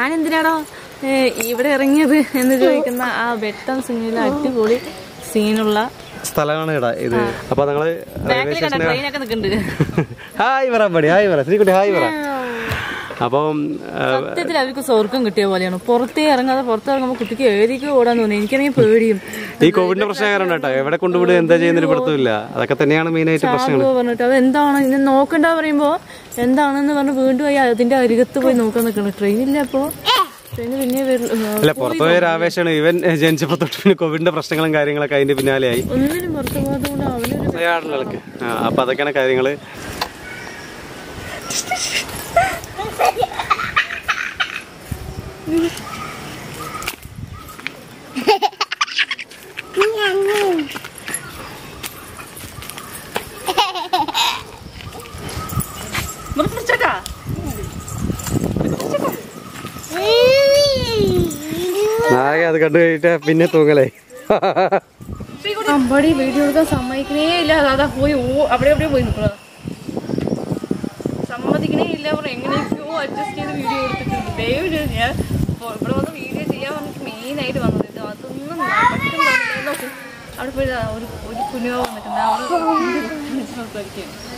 ഞാൻ എന്തിനാണോ ഏ, ഇവിടെ ഇറങ്ങിയത് എന്ന് ചോദിക്കുന്ന ആ വെട്ടം സിനിമയിലെ അടിപൊളി സീനുള്ള സ്ഥലമാണ് ഇടാ ഇത് അപ്പൊ ഞങ്ങള് റെയിൽവേ ബാക്കിൽ കണ്ട സ്റ്റേഷന് ട്രെയിനൊക്കെ നിൽക്കുന്നുണ്ട് ഹായ് പറ പടി ഹായ് പറ ശ്രീകുട്ടി ഹായ് പറ അപ്പം ആ, സത്യത്തിൽ അവർക്ക് സ്വർഗം കിട്ടിയ പോലെയാണ് പുറത്തേ ഇറങ്ങാതെ പുറത്ത് ഇറങ്ങുമ്പോൾ കുട്ടിക്ക് ഏതിക്ക് ഓടാൻ തോന്നി എനിക്കാണെങ്കിൽ പേടിയും ഈ കോവിഡിന്റെ പ്രശ്നം കാരണം കേട്ടോ എവിടെ കൊണ്ടുവിടുക എന്താ ചെയ്യുന്നൊരു പിടുത്തമില്ല അതൊക്കെ തന്നെയാണ് മെയിൻ ആയിട്ട് പ്രശ്നങ്ങൾ ചാകുവോ പറഞ്ഞിട്ട് അത് എന്താണ് ഇന്ന് നോക്കണ്ട പറയുമ്പോ എന്താണെന്ന് പറഞ്ഞ് വീണ്ടും പോയി അതിന്റെ അരികത്ത് പോയി നോക്കാൻ നിൽക്കണം ട്രെയിനില്ല അപ്പോ ട്രെയിന് പിന്നെ വരില്ല. അല്ല പുറത്തു പോയ ഒരു ആവേശമാണ് ഇവൻ ജനിച്ചപ്പോ തൊട്ട് പിന്നെ കോവിഡിന്റെ പ്രശ്നങ്ങളും കാര്യങ്ങളൊക്കെ അതിന്റെ പിന്നാലെയായി ഒന്നിനും പുറത്തു പോകാത്തതുകൊണ്ട് അവനൊരു ആളുകൾക്ക് ആ അപ്പൊ അതൊക്കെയാണ് കാര്യങ്ങള് നാളെ അത് കണ്ടു കഴിഞ്ഞിട്ട് പിന്നെ തൂങ്ങലേ അമ്പടി വീഡിയോ എടുക്കാൻ സമ്മതിക്കണേ ഇല്ല അതാ പോയി ഓ അവിടെ എവിടെ പോയി നിൽക്കുന്നത് സമ്മതിക്കണേ ഇല്ല പറഞ്ഞു എങ്ങനെയൊക്കെയോ അഡ്ജസ്റ്റ് ചെയ്ത് വീഡിയോ എടുത്തിട്ടുണ്ട് ദയവ് ഞാൻ ഇപ്പൊ ഇവിടെ വന്ന് വീഡിയോ ചെയ്യാൻ വന്നിട്ട് മെയിൻ ആയിട്ട് വന്നത് ഇത് അതൊന്നും നടക്കുന്നില്ല നോക്കും അവിടെ പോയി ദാ ഒരു ഒരു കുഞ്ഞോ വന്നിട്ടുണ്ട് അവിടെ സംസാരിക്കും